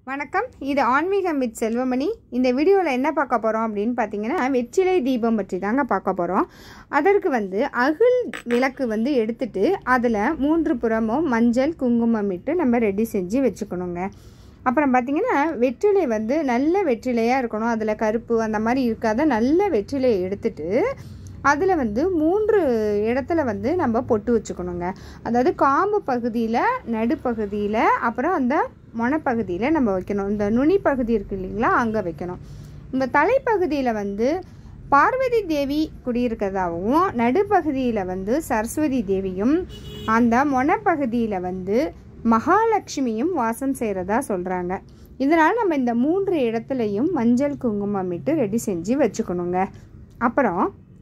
வணக்கம் இது ஆன்மீகம் வித் செல்வமணி இந்த வீடியோவில் என்ன பார்க்க போகிறோம் அப்படின்னு பார்த்தீங்கன்னா வெற்றிலை தீபம் பற்றி தாங்க பார்க்க போகிறோம் அதற்கு வந்து அகில் விளக்கு வந்து எடுத்துட்டு அதில் மூன்று புறமும் மஞ்சள் குங்குமம் இட்டு நம்ம ரெடி செஞ்சு வச்சுக்கணுங்க அப்புறம் பார்த்தீங்கன்னா வெற்றிலை வந்து நல்ல வெற்றிலையாக இருக்கணும் அதில் கருப்பு அந்த மாதிரி இருக்காத நல்ல வெற்றிலையை எடுத்துட்டு அதில் வந்து மூன்று இடத்துல வந்து நம்ம பொட்டு வச்சுக்கணுங்க அதாவது காம்பு பகுதியில் நடுப்பகுதியில் அப்புறம் அந்த மொனப்பகுதியில் நம்ம வைக்கணும் இந்த நுனி பகுதி இருக்கு இல்லைங்களா அங்கே வைக்கணும் இந்த தலைப்பகுதியில் வந்து பார்வதி தேவி குடியிருக்கிறதாகவும் நடுப்பகுதியில் வந்து சரஸ்வதி தேவியும் அந்த மொனப்பகுதியில் வந்து மகாலட்சுமியும் வாசம் செய்கிறதா சொல்கிறாங்க இதனால் நம்ம இந்த மூன்று இடத்துலையும் மஞ்சள் குங்குமம் இட்டு ரெடி செஞ்சு வச்சுக்கணுங்க அப்புறம்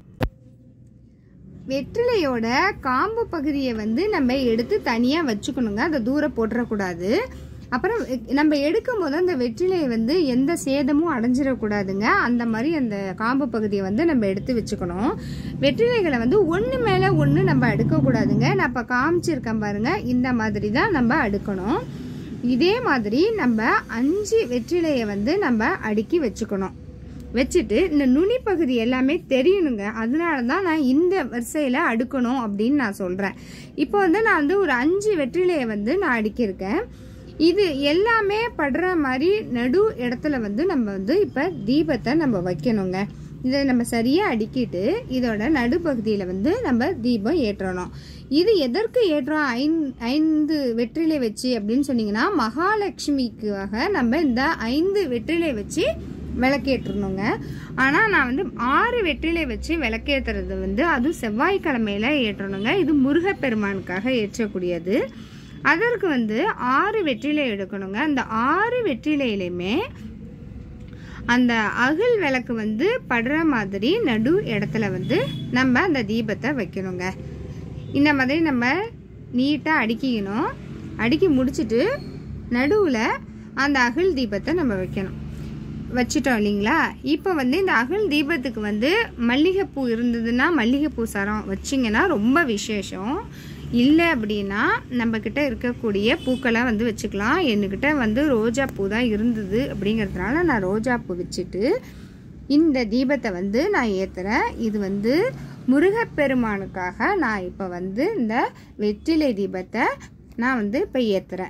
வெற்றிலையோட காம்பு பகுதியை வந்து நம்ம எடுத்து தனியாக வச்சுக்கணுங்க அதை தூரம் போட்டுறக்கூடாது அப்புறம் நம்ம எடுக்கும் போது அந்த வெற்றிலையை வந்து எந்த சேதமும் அடைஞ்சிடக்கூடாதுங்க அந்த மாதிரி அந்த காம்பு பகுதியை வந்து நம்ம எடுத்து வச்சுக்கணும் வெற்றிலைகளை வந்து ஒன்று மேலே ஒன்று நம்ம அடுக்கக்கூடாதுங்க நான் இப்போ காமிச்சிருக்கேன் பாருங்க இந்த மாதிரி தான் நம்ம அடுக்கணும் இதே மாதிரி நம்ம அஞ்சு வெற்றிலையை வந்து நம்ம அடுக்கி வச்சுக்கணும் வச்சுட்டு இந்த நுனி பகுதி எல்லாமே தெரியணுங்க அதனால தான் நான் இந்த வரிசையில் அடுக்கணும் அப்படின்னு நான் சொல்கிறேன் இப்போ வந்து நான் வந்து ஒரு அஞ்சு வெற்றிலையை வந்து நான் அடுக்கியிருக்கேன் இது எல்லாமே படுற மாதிரி நடு இடத்துல வந்து நம்ம வந்து இப்போ தீபத்தை நம்ம வைக்கணுங்க இதை நம்ம சரியாக அடுக்கிட்டு இதோட நடுப்பகுதியில் வந்து நம்ம தீபம் ஏற்றணும் இது எதற்கு ஏற்றோம் ஐந் ஐந்து வெற்றிலை வச்சு அப்படின்னு சொன்னீங்கன்னா மகாலட்சுமிக்காக நம்ம இந்த ஐந்து வெற்றிலை வச்சு விளக்கேற்றணுங்க ஆனால் நான் வந்து ஆறு வெற்றிலை வச்சு விளக்கேற்றுறது வந்து அதுவும் செவ்வாய்க்கிழமையில ஏற்றணுங்க இது முருகப்பெருமானுக்காக ஏற்றக்கூடியது அதற்கு வந்து ஆறு வெற்றிலை எடுக்கணுங்க அந்த ஆறு வெற்றிலையிலையுமே அந்த அகில் விளக்கு வந்து படுற மாதிரி நடு இடத்துல வந்து நம்ம அந்த தீபத்தை வைக்கணுங்க இந்த மாதிரி நம்ம நீட்டாக அடுக்கிக்கணும் அடுக்கி முடிச்சுட்டு நடுவில் அந்த அகில் தீபத்தை நம்ம வைக்கணும் வச்சிட்டோம் இல்லைங்களா இப்போ வந்து இந்த அகல் தீபத்துக்கு வந்து மல்லிகைப்பூ இருந்ததுன்னா மல்லிகைப்பூ சரம் வச்சிங்கன்னா ரொம்ப விசேஷம் இல்லை அப்படின்னா நம்மக்கிட்ட இருக்கக்கூடிய பூக்களை வந்து வச்சுக்கலாம் என்கிட்ட வந்து ரோஜா பூ தான் இருந்தது அப்படிங்கிறதுனால நான் ரோஜா பூ வச்சுட்டு இந்த தீபத்தை வந்து நான் ஏற்றுறேன் இது வந்து முருகப்பெருமானுக்காக நான் இப்போ வந்து இந்த வெற்றிலை தீபத்தை நான் வந்து இப்போ ஏற்றுறேன்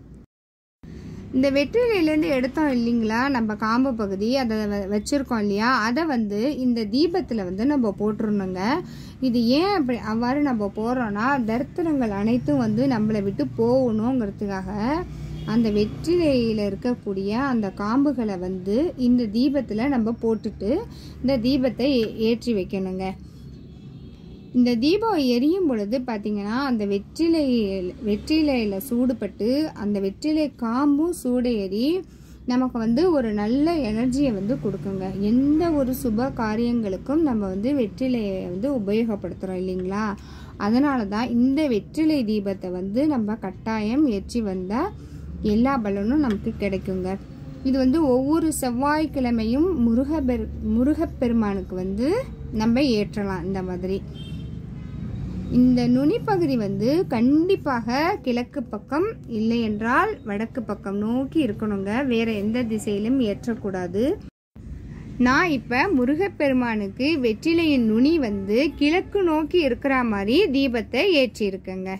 இந்த வெற்றிலையிலேருந்து எடுத்தோம் இல்லைங்களா நம்ம காம்பு பகுதி அதை வச்சுருக்கோம் இல்லையா அதை வந்து இந்த தீபத்தில் வந்து நம்ம போட்டுருணுங்க இது ஏன் அப்படி அவ்வாறு நம்ம போடுறோன்னா தரித்திரங்கள் அனைத்தும் வந்து நம்மளை விட்டு போகணுங்கிறதுக்காக அந்த வெற்றிலையில் இருக்கக்கூடிய அந்த காம்புகளை வந்து இந்த தீபத்தில் நம்ம போட்டுட்டு இந்த தீபத்தை ஏற்றி வைக்கணுங்க இந்த தீபம் எரியும் பொழுது பார்த்தீங்கன்னா அந்த வெற்றிலை வெற்றிலையில் சூடுபட்டு அந்த வெற்றிலை காம்பும் சூடேறி நமக்கு வந்து ஒரு நல்ல எனர்ஜியை வந்து கொடுக்குங்க எந்த ஒரு சுப காரியங்களுக்கும் நம்ம வந்து வெற்றிலையை வந்து உபயோகப்படுத்துகிறோம் இல்லைங்களா அதனால தான் இந்த வெற்றிலை தீபத்தை வந்து நம்ம கட்டாயம் ஏற்றி வந்தால் எல்லா பலனும் நமக்கு கிடைக்குங்க இது வந்து ஒவ்வொரு செவ்வாய்க்கிழமையும் முருகப்பெரு முருகப்பெருமானுக்கு வந்து நம்ம ஏற்றலாம் இந்த மாதிரி இந்த நுனி பகுதி வந்து கண்டிப்பாக கிழக்கு பக்கம் இல்லை என்றால் வடக்கு பக்கம் நோக்கி இருக்கணுங்க வேற எந்த திசையிலும் ஏற்றக்கூடாது நான் இப்போ முருகப்பெருமானுக்கு வெற்றிலையின் நுனி வந்து கிழக்கு நோக்கி இருக்கிற மாதிரி தீபத்தை ஏற்றியிருக்கேங்க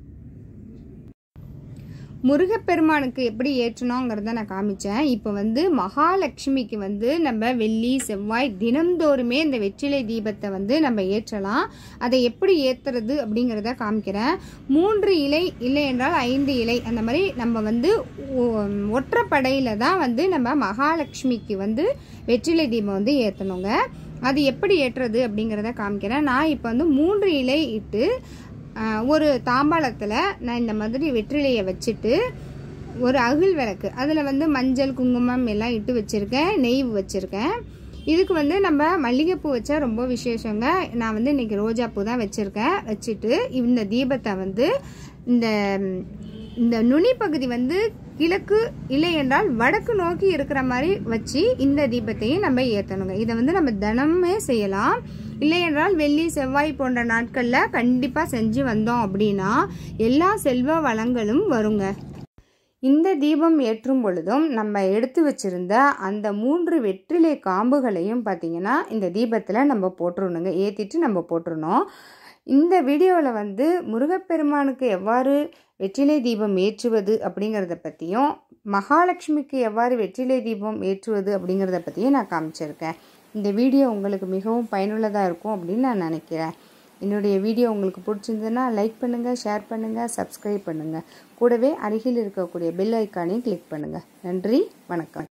முருகப்பெருமானுக்கு எப்படி ஏற்றணுங்கிறத நான் காமிச்சேன் இப்போ வந்து மகாலட்சுமிக்கு வந்து நம்ம வெள்ளி செவ்வாய் தினந்தோறுமே இந்த வெற்றிலை தீபத்தை வந்து நம்ம ஏற்றலாம் அதை எப்படி ஏற்றுறது அப்படிங்கிறத காமிக்கிறேன் மூன்று இலை இல்லை என்றால் ஐந்து இலை அந்த மாதிரி நம்ம வந்து ஒற்றைப்படையில் தான் வந்து நம்ம மகாலட்சுமிக்கு வந்து வெற்றிலை தீபம் வந்து ஏற்றணுங்க அது எப்படி ஏற்றுறது அப்படிங்கிறத காமிக்கிறேன் நான் இப்போ வந்து மூன்று இலை இட்டு ஒரு தாம்பாளத்தில் நான் இந்த மாதிரி வெற்றிலையை வச்சுட்டு ஒரு அகில் விளக்கு அதில் வந்து மஞ்சள் குங்குமம் எல்லாம் இட்டு வச்சுருக்கேன் நெய் வச்சுருக்கேன் இதுக்கு வந்து நம்ம மல்லிகைப்பூ வச்சா ரொம்ப விசேஷங்க நான் வந்து இன்றைக்கி ரோஜாப்பூ தான் வச்சுருக்கேன் வச்சுட்டு இந்த தீபத்தை வந்து இந்த இந்த நுனி பகுதி வந்து கிழக்கு இல்லை என்றால் வடக்கு நோக்கி இருக்கிற மாதிரி வச்சு இந்த தீபத்தையும் நம்ம ஏற்றணுங்க இதை வந்து நம்ம தினமே செய்யலாம் இல்லை என்றால் வெள்ளி செவ்வாய் போன்ற நாட்களில் கண்டிப்பாக செஞ்சு வந்தோம் அப்படின்னா எல்லா செல்வ வளங்களும் வருங்க இந்த தீபம் ஏற்றும் பொழுதும் நம்ம எடுத்து வச்சிருந்த அந்த மூன்று வெற்றிலை காம்புகளையும் பார்த்திங்கன்னா இந்த தீபத்தில் நம்ம போட்டுருணுங்க ஏற்றிட்டு நம்ம போட்டுருணும் இந்த வீடியோவில் வந்து முருகப்பெருமானுக்கு எவ்வாறு வெற்றிலை தீபம் ஏற்றுவது அப்படிங்கிறத பற்றியும் மகாலட்சுமிக்கு எவ்வாறு வெற்றிலை தீபம் ஏற்றுவது அப்படிங்கிறத பற்றியும் நான் காமிச்சிருக்கேன் இந்த வீடியோ உங்களுக்கு மிகவும் பயனுள்ளதாக இருக்கும் அப்படின்னு நான் நினைக்கிறேன் என்னுடைய வீடியோ உங்களுக்கு பிடிச்சிருந்ததுன்னா லைக் பண்ணுங்கள் ஷேர் பண்ணுங்கள் சப்ஸ்கிரைப் பண்ணுங்கள் கூடவே அருகில் இருக்கக்கூடிய பெல் ஐக்கானையும் கிளிக் பண்ணுங்கள் நன்றி வணக்கம்